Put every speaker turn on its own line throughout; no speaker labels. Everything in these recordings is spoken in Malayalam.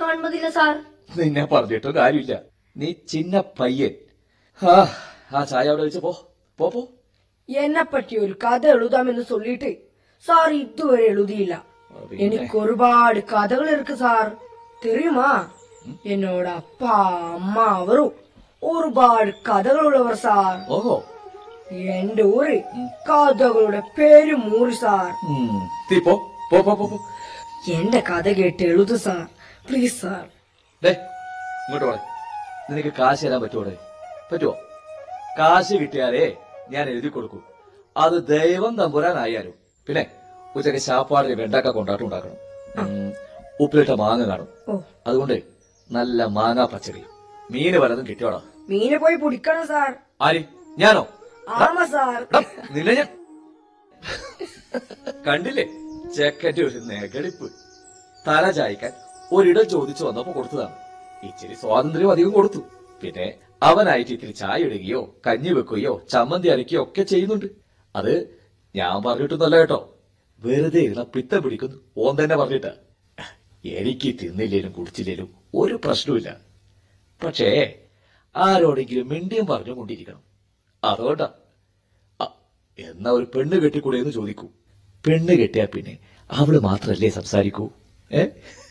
കാണുന്നതില്ല സാർ
നിന്നെ പറഞ്ഞിട്ടും കാര്യമില്ല നീ ചിന്ന പയ്യൻ ആ ആ ചായ അവിടെ വെച്ച് പോ പോ പോ
എന്നെ പറ്റി ഒരു കഥ എഴുതാമെന്ന് சொல்லிட்டு സാർ ഇതുവരെ എഴുതിയില്ല
പിന്നെ?
എനിക്ക് ഒരുപാട് കഥകൾ ഇருக்கு സാർ தெரியுமா என்னோட அப்பா அம்மா அவரும் ഒരുപാട് കഥകളുള്ളവർ സാർ
ഓഹോ
എന്റെ ഊര് കഥകളുടെ പേര് മൂറി സാർ
ഉം. തീ പോ പോ പോ പോ പോ
എന്റെ കഥ കേട്ട് എഴുതു സാർ പ്ലീസ് സാർ
ദേ ഇങ്ങോട്ട് പോടെ നിനക്ക് കാശ് തരാൻ പറ്റുമോടെ പറ്റുമോ കാശ് കിട്ടിയാലേ ഞാൻ എഴുതി കൊടുക്കൂ അത് ദൈവം തമ്പുരാനായാലും പിന്നെ ഉച്ചയ്ക്ക് ശാപ്പാടിന് വെണ്ടക്ക കൊണ്ടാട്ടം ഉണ്ടാക്കണം ഉം, ഉപ്പിലിട്ട മാങ്ങ കാണും
ഓ
അതുകൊണ്ട് നല്ല മാങ്ങാ പച്ചടി മീന് വല്ലതും കിട്ടിയോടാ
മീനെ പോയി പിടിക്കണം സാർ
ആര് ഞാനോ
ആമ സാർ
എടാ, നിന്നെ ഞാൻ കണ്ടില്ലേ ചെക്കന്റെ ഒരു നെഗടിപ്പ് തല ചായ്ക്കാൻ ഒരിടം ചോദിച്ചു വന്നപ്പോ കൊടുത്തതാണ് ഇച്ചിരി സ്വാതന്ത്ര്യം അധികം കൊടുത്തു പിന്നെ അവനായിട്ട് ഇത്തിരി ചായ ഇടുകയോ കഞ്ഞി വെക്കുകയോ ചമ്മന്തി അരക്കുകയോ ഒക്കെ ചെയ്യുന്നുണ്ട് അത് ഞാൻ പറഞ്ഞിട്ടൊന്നല്ല കേട്ടോ വെറുതെ ഇരുന്ന പിത്തം പിടിക്കുന്നു ഓൻ തന്നെ പറഞ്ഞിട്ടാ എനിക്ക് തിന്നില്ലേലും കുടിച്ചില്ലേലും ഒരു പ്രശ്നവുമില്ല പക്ഷേ ആരോടെങ്കിലും മിണ്ടിയും പറഞ്ഞുകൊണ്ടിരിക്കണം അതുകൊണ്ടാ അ, എന്നാ ഒരു പെണ്ണ് കെട്ടിക്കൂടെ എന്ന് ചോദിക്കൂ പെണ്ണ് കെട്ടിയാ പിന്നെ അവള് മാത്രല്ലേ സംസാരിക്കൂ ഏ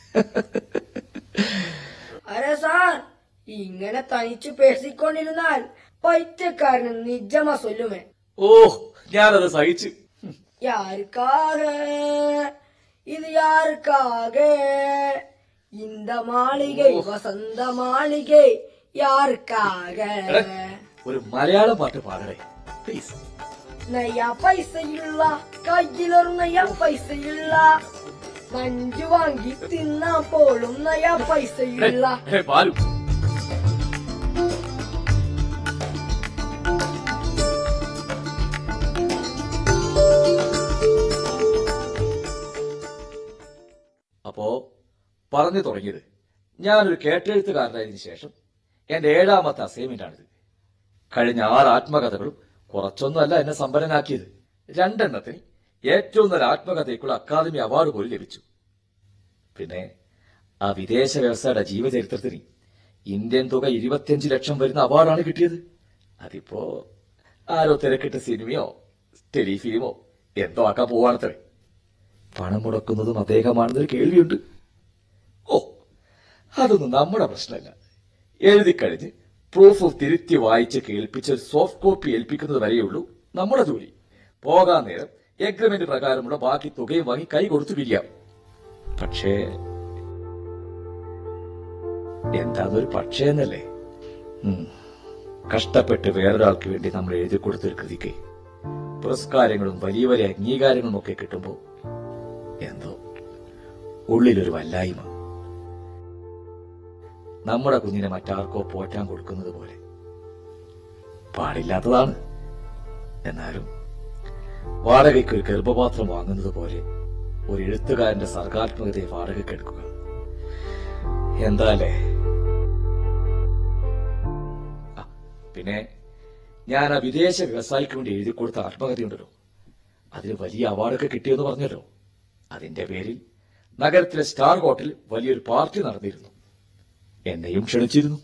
അരെ സാർ ഇങ്ങനെ തനിച്ചു പേസിക്കൊണ്ടിരുന്നാൽ പൈറ്റക്കാരന് നിജമാ സൊല്ലുമേ
ഓ ഞാനത് സഹിച്ചു
யாருக்காக இது யாருக்காக இந்த மாளிகை வசந்த மாளிகை யாருக்காக
ഒരു മലയാളം പാട്ട് പാടണേ പ്ലീസ്
നയ്യാ പൈസ ഇല്ല കയ്യിലൊരു നയ്യാ പൈസ ഇല്ല മഞ്ചു വാങ്ങി തിന്നാ പോലും നയ്യാ പൈസ ഇല്ല
പാലു അപ്പോ പറഞ്ഞു തുടങ്ങിയത് ഞാനൊരു കേട്ടെഴുത്തുകാരനായതിനു ശേഷം എന്റെ ഏഴാമത്തെ അസൈൻമെന്റ് ആണിത് കഴിഞ്ഞ ആറ് ആത്മകഥകളും കുറച്ചൊന്നുമല്ല എന്നെ സമ്പന്നനാക്കിയത് രണ്ടെണ്ണത്തിന് ഏറ്റവും നല്ല ആത്മകഥയ്ക്കുള്ള അക്കാദമി അവാർഡ് പോലും ലഭിച്ചു പിന്നെ ആ വിദേശ വ്യവസായയുടെ ജീവചരിത്രത്തിന് ഇന്ത്യൻ തുക ഇരുപത്തിയഞ്ച് ലക്ഷം വരുന്ന അവാർഡാണ് കിട്ടിയത് അതിപ്പോ ആരോ തിരക്കിട്ട സിനിമയോ ടെലിഫിലിമോ എന്തോ ആക്കാൻ പോവാണത്രേ പണം മുടക്കുന്നതും അദ്ദേഹമാണെന്നൊരു കേൾവിയുണ്ട് ഓ അതൊന്നും നമ്മുടെ പ്രശ്നമല്ല എഴുതി കഴിഞ്ഞ് പ്രൂഫ് തിരുത്തി വായിച്ച് കേൾപ്പിച്ച് ഒരു സോഫ്റ്റ് കോപ്പി ഏൽപ്പിക്കുന്നത് വരെയുള്ളൂ നമ്മുടെ ജോലി പോകാൻ നേരം എഗ്രിമെന്റ് പ്രകാരമുള്ള ബാക്കി തുകയും വാങ്ങി കൈ കൊടുത്തു പിരിയാം പക്ഷേ എന്താന്നൊരു പക്ഷേ എന്നല്ലേ ഉം. കഷ്ടപ്പെട്ട് വേറൊരാൾക്ക് വേണ്ടി നമ്മൾ എഴുതി കൊടുത്തൊരു കൃതിക്ക് പുരസ്കാരങ്ങളും വലിയ വലിയ അംഗീകാരങ്ങളും ഒക്കെ കിട്ടുമ്പോ എന്തോ ഉള്ളിലൊരു വല്ലായ്മ നമ്മുടെ കുഞ്ഞിനെ മറ്റാർക്കോ പോറ്റാൻ കൊടുക്കുന്നത് പോലെ പാടില്ലാത്തതാണ് എന്നാലും വാടകയ്ക്ക് ഒരു ഗർഭപാത്രം വാങ്ങുന്നത് പോലെ ഒരു എഴുത്തുകാരന്റെ സർഗാത്മകതയെ വാടകയ്ക്ക് എടുക്കുക എന്താലേ ആ, പിന്നെ ഞാൻ ആ വിദേശ വ്യവസായിക്ക് വേണ്ടി എഴുതി കൊടുത്ത ആത്മകഥയുണ്ടല്ലോ അതിന് വലിയ അവാർഡൊക്കെ കിട്ടിയെന്ന് പറഞ്ഞല്ലോ അതിന്റെ പേരിൽ നഗരത്തിലെ സ്റ്റാർ ഹോട്ടലിൽ വലിയൊരു പാർട്ടി നടന്നിരുന്നു എന്നെയും ക്ഷണിച്ചിരുന്നു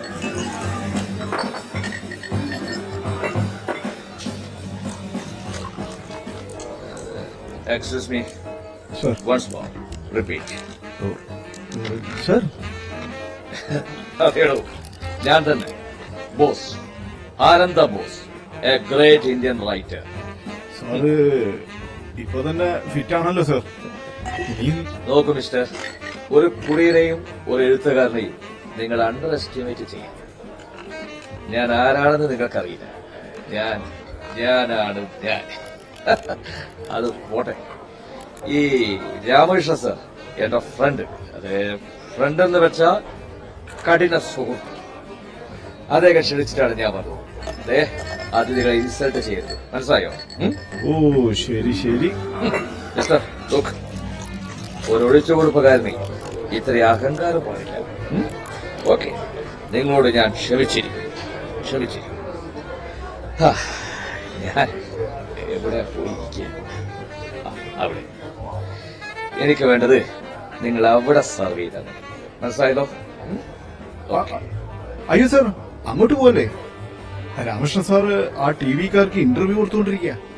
excuse me
sir
once more repeat
sir
അതേടോ ഞാൻ തന്നെ Bose Ananda Bose a great Indian writer
sir ഇപ്പൊ തന്നെ ഫിറ്റ് ആണല്ലോ സർ ഇനിയും
നോക്കൂ മിസ്റ്റർ ഒരു കുടിയനെയും ഒരു എഴുത്തുകാരനെയും നിങ്ങൾ അണ്ടർ എസ്റ്റിമേറ്റ് ചെയ്യും ഞാൻ ആരാണെന്ന് നിങ്ങൾക്കറിയില്ല ഞാൻ ഞാനാണ് ഞാൻ അത് പോട്ടെ ഈ രാമകൃഷ്ണ സർ എന്റെ ഫ്രണ്ട് അത് ഫ്രണ്ട് എന്ന് വെച്ചാൽ കഠിന സുഹൃത്ത് അദ്ദേഹം ക്ഷണിച്ചിട്ടാണ് ഞാൻ വന്നത് അതെ അതിഥികളെ ഇൻസൾട്ട് ചെയ്യരുത് മനസ്സിലായോ ഉം?
ഓ ശരി ശരി
മിസ്റ്റർ ലുക്ക് ഒരു ഒഴിച്ചുകൊടുപ്പുകാരനെ ഇത്ര അഹങ്കാരം പാടില്ല ഓക്കെ നിങ്ങളോട് ഞാൻ ക്ഷമിച്ചിരിക്കും ക്ഷമിച്ചിരിക്കും ഹാ, ഞാൻ എവിടെ പോയിരിക്കുക അവിടെ എനിക്ക് വേണ്ടത് നിങ്ങൾ അവിടെ സർവ് ചെയ്താൽ മതി മനസ്സിലായല്ലോ ഉം?
ആ, ആ, അയ്യോ സാർ അങ്ങോട്ട് പോലെ രാമകൃഷ്ണൻ സാറ് ആ ടി വിക്കാർക്ക് ഇന്റർവ്യൂ കൊടുത്തുകൊണ്ടിരിക്കുക